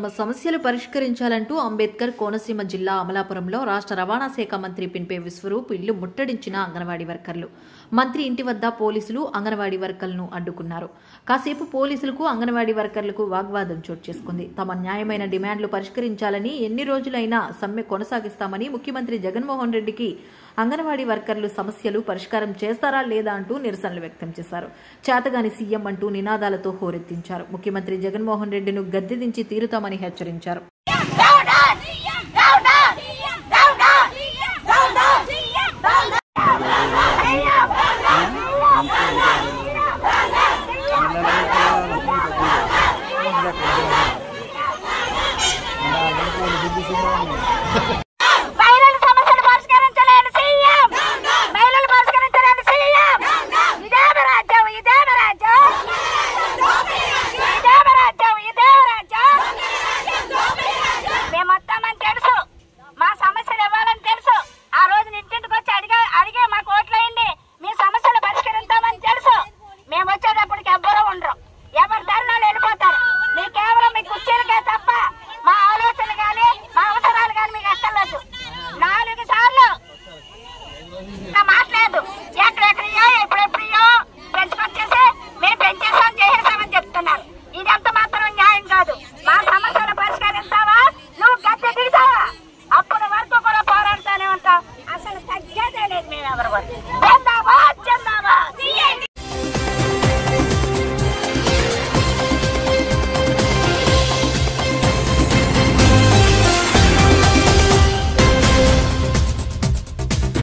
తమ సమస్యలు పరిష్కరించాలంటూ అంబేద్కర్ కోనసీమ జిల్లా అమలాపురంలో రాష్ట్ర రవాణా శాఖ మంత్రి పిన్పే విశ్వరూప్ ఇల్లు ముట్టడించిన అంగన్వాడీ వర్కర్లు మంత్రి ఇంటి వద్ద పోలీసులు అంగన్వాడీ వర్కర్లను అడ్డుకున్నారు కాసేపు పోలీసులకు అంగన్వాడీ వర్కర్లకు వాగ్వాదం చోటు చేసుకుంది తమ న్యాయమైన డిమాండ్లు పరిష్కరించాలని ఎన్ని రోజులైనా సమ్మె కొనసాగిస్తామని ముఖ్యమంత్రి జగన్మోహన్ రెడ్డికి అంగన్వాడీ వర్కర్లు సమస్యలు పరిష్కారం చేస్తారా లేదా అంటూ నిరసనలు వ్యక్తం చేశారు చేతగాని సీఎం అంటూ నినాదాలతో హోరెత్తించారు ముఖ్యమంత్రి జగన్మోహన్ రెడ్డిను గద్దెదించి తీరుతామని హెచ్చరించారు Down, down! Down, down!